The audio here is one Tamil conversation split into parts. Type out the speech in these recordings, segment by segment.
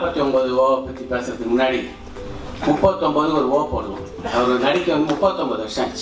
நாற்பத்தி ஒன்பது ஓவை பற்றி பேசுறதுக்கு முன்னாடி முப்பத்தொம்பது ஒரு ஓ போடுவோம் அவர் நடிக்க வந்து முப்பத்தொம்பது வருஷம் ஆச்சு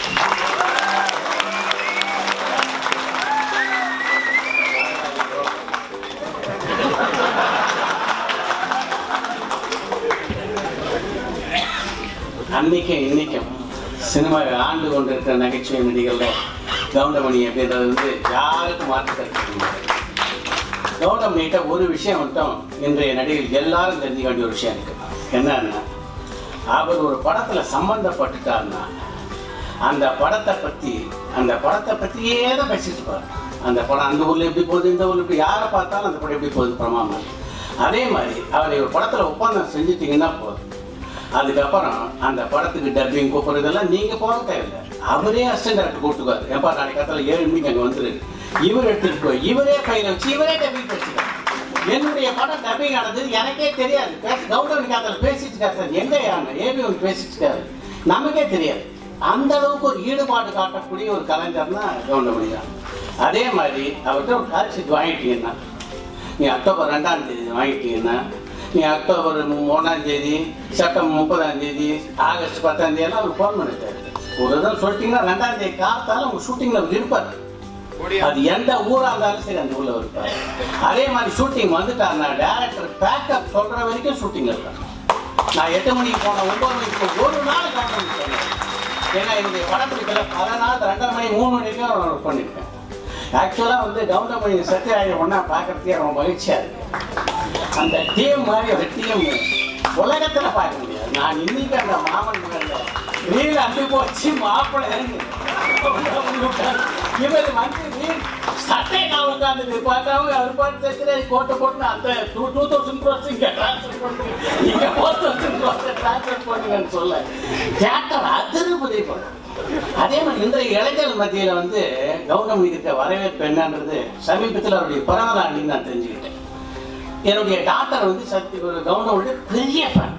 அன்னைக்கும் இன்னைக்கும் சினிமாவை ஆண்டு கொண்டிருக்கிற நகைச்சுவை நடிகர்கள் கவுண்டமணி அப்படின்றது வந்து யாருக்கும் மாற்று கருத்து கிடையாது கவுண்டமணிகிட்ட ஒரு விஷயம் மட்டும் இன்றைய நடிகர்கள் எல்லாரும் தெரிஞ்சுக்க வேண்டிய ஒரு விஷயம் இருக்கு என்னன்னா அவர் ஒரு படத்தில் சம்பந்தப்பட்டுட்டாருன்னா அந்த படத்தை பற்றி அந்த படத்தை பற்றியே தான் பேசிட்டு இருப்பார் அந்த படம் அந்த ஊரில் எப்படி போகுது இந்த ஊரில் இப்படி யாரை பார்த்தாலும் அந்த படம் எப்படி போகுது பிரமாமா அதே மாதிரி அவரை ஒரு படத்தில் ஒப்பந்தம் செஞ்சுட்டீங்கன்னா போதும் அதுக்கப்புறம் அந்த படத்துக்கு டப்பிங் கூப்பிட்றதெல்லாம் நீங்கள் போக தேவையில்லை அவரே அசிஸ்டன்ட் டேரக்டர் கூப்பிட்டுக்குவார் எப்பா நாளைக்கு காலத்தில் ஏழு மணிக்கு அங்கே வந்துரு இவர் எடுத்துகிட்டு போய் இவரே கையில் வச்சு இவரே டப்பிங் பேசிக்கிறார் என்னுடைய படம் டப்பிங் ஆனது எனக்கே தெரியாது பேச கௌதமி காத்தில் பேசிட்டு இருக்காரு சார் எங்க யாருங்க ஏபி ஒன்று பேசிட்டு இருக்காரு நமக்கே தெரியாது அந்த அளவுக்கு ஒரு ஈடுபாடு காட்டக்கூடிய ஒரு கலைஞர்னா கவுண்டமணி தான் அதே மாதிரி அவர்கிட்ட ஒரு கால் ஷீட் வாங்கிட்டீங்கன்னா நீ அக்டோபர் ரெண்டாம் தேதி வாங்கிட்டீங்கன்னா நீ அக்டோபர் மூணாம் தேதி செப்டம்பர் முப்பதாம் தேதி ஆகஸ்ட் பத்தாம் தேதி எல்லாம் அவர் ஃபோன் பண்ணிட்டாரு ஒரு இடம் சொல்லிட்டீங்கன்னா ரெண்டாம் தேதி காத்தாலும் உங்க ஷூட்டிங்கில் அவர் இருப்பார் அது எந்த ஊரா இருந்தாலும் சரி அந்த ஊர்ல இருப்பார் அதே மாதிரி ஷூட்டிங் வந்துட்டாருன்னா டேரக்டர் பேக்கப் சொல்ற வரைக்கும் ஷூட்டிங் இருப்பார் நான் எட்டு மணிக்கு போன ஒன்பது மணிக்கு போன ஒரு நாள் கவுண்டர் சொன்னேன் ஏன்னா என்னுடைய படப்பிடிப்பில் பல நாள் ரெண்டரை மணி மூணு மணி வரைக்கும் ஒர்க் பண்ணியிருக்கேன் ஆக்சுவலாக வந்து கவுண்டமணி சத்யராஜன் ஒன்றா பார்க்கறதுக்கே ரொம்ப மகிழ்ச்சியாக இருக்கு அந்த டீம் மாதிரி ஒரு டீம் உலகத்தில் பார்க்க முடியாது நான் இன்னைக்கு அந்த மாமன் ரீல் அள்ளி போச்சு மாப்பிள்ளை இறங்கு இவர் வந்து ரீல் சட்டை நான் உட்காந்து பார்க்காம அவர் பாட்டு தைக்கிற கோட்டை போட்டு அந்த டூ டூ தௌசண்ட் க்ரோஸ் இங்கே ட்ரான்ஸ்ஃபர் பண்ணுங்க இங்கே ஃபோர் தௌசண்ட் க்ரோஸ் ட்ரான்ஸ்ஃபர் பண்ணுங்கன்னு சொல்ல தேட்டர் அதிருபதி படம் அதே மாதிரி இன்றைய இளைஞர்கள் மத்தியில் வந்து கவுண்டமணி இருக்க வரவேற்பு என்னன்றது சமீபத்தில் அவருடைய பிறந்த நாள் நான் தெரிஞ்சுக்கிட்டேன் என்னுடைய டாக்டர் வந்து சக்தி கவுண்டமணி பெரிய ஃபேன்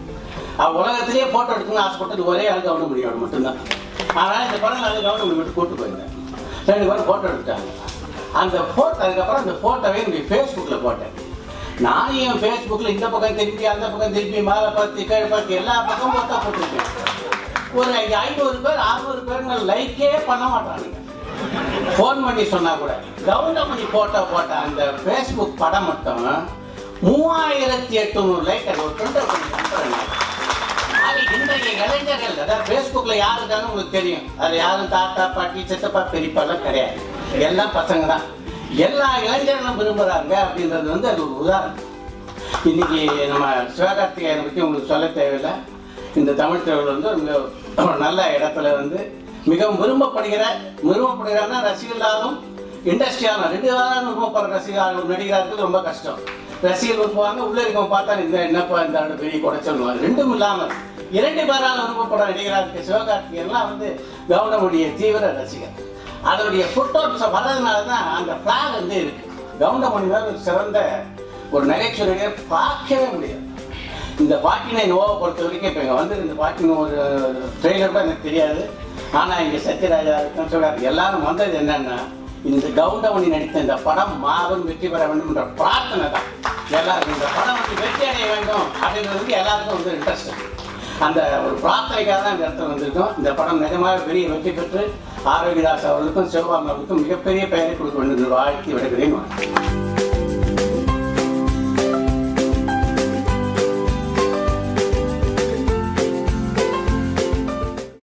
அவன் உலகத்திலேயே ஃபோட்டோ எடுக்கணும்னு ஆசைப்பட்டது ஒரே ஆள் கவுண்டமணி அவர் மட்டும்தான் அதனால் இந்த படம் நான் கவுண்டமணி மட்டும் கூட்டு போயிருந்தேன் ரெண்டு பேரும் ஃபோட்டோ எடுத்தாங்க அந்த ஃபோட்டோ அதுக்கப்புறம் அந்த ஃபோட்டோவை என்னுடைய ஃபேஸ்புக்கில் போட்டேன் நான் என் ஃபேஸ்புக்கில் இந்த பக்கம் திருப்பி அந்த பக்கம் திருப்பி மேலே பார்த்து கீழே பார்த்து எல்லா பக்கம் ஃபோட்டோ போட்டிருக்கேன் ஒரு ஐநூறு பேர் அறுநூறு பேர் லைக்கே பண்ண மாட்டானுங்க ஃபோன் பண்ணி சொன்னா கூட கவுண்டமணி போட்டோ போட்ட அந்த ஃபேஸ்புக் படம் மட்டும் மூவாயிரத்தி எட்நூறு லைக் அது ஒரு ட்ரெண்ட் பண்ணி அனுப்புறேன் அது இன்றைய இளைஞர்கள் அதாவது ஃபேஸ்புக்கில் யார் இருக்காங்க உங்களுக்கு தெரியும் அது யாரும் தாத்தா பாட்டி சித்தப்பா பெரியப்பாலாம் கிடையாது எல்லாம் பசங்க தான் எல்லா இளைஞர்களும் விரும்புகிறாங்க அப்படின்றது வந்து அது ஒரு உதாரணம் இன்னைக்கு நம்ம சிவகார்த்திகேயனை பற்றி உங்களுக்கு சொல்ல தேவையில்லை இந்த தமிழ் திரையுலகில் வந்து ஒரு மிக ஒரு நல்ல இடத்துல வந்து மிகவும் விரும்பப்படுகிற விரும்பப்படுகிறான்னா ரசிகர்களாலும் இண்டஸ்ட்ரியாலும் ரெண்டு காலம் விரும்பப்படுற ரசிகர் ஒரு நடிகராக இருக்கிறது ரொம்ப கஷ்டம் ரசிகர்கள் விரும்புவாங்க உள்ளே இருக்கவங்க பார்த்தா இந்த என்னப்பா இந்த ஆளு பெரிய குடைச்சல் ரெண்டும் இல்லாமல் இரண்டு பேரால் விரும்பப்படுற நடிகராக இருக்க சிவகார்த்திகேயன்லாம் வந்து கவுண்டமுடைய தீவிர ரசிகர் அதனுடைய ஃபுட் நோட்ஸ் வர்றதுனால தான் அந்த ஃபிளாக் வந்து இருக்கு கவுண்டமணி தான் ஒரு சிறந்த ஒரு நகைச்சுவை நடிகர் பார்க்கவே முடியாது இந்த பாட்டினை நோவை பொறுத்த வரைக்கும் இப்போ இங்கே வந்து இந்த பாட்டின ஒரு ட்ரெய்லர் கூட எனக்கு தெரியாது ஆனால் இங்கே சத்யராஜா இருக்கும் சொல்றாரு எல்லாரும் வந்தது என்னன்னா இந்த கவுண்டமணி நடித்த இந்த படம் மாபெரும் வெற்றி பெற வேண்டும் என்ற பிரார்த்தனை தான் எல்லாருக்கும் இந்த படம் வந்து வெற்றி அடைய வேண்டும் அப்படின்றது வந்து எல்லாருக்கும் வந்து இன்ட்ரெஸ்ட் அந்த ஒரு பிரார்த்தனைக்காக தான் இந்த இடத்துல வந்திருக்கோம் இந்த படம் நிஜமாக பெரிய வெற்றி பெற்று ஆரோக்கியதாஸ் அவர்களுக்கும் சிவபாமன் அவர்களுக்கும் மிகப்பெரிய பெயரை கொடுக்க வேண்டும் என்று வாழ்த்தி விடுகிறேன் வணக்கம்.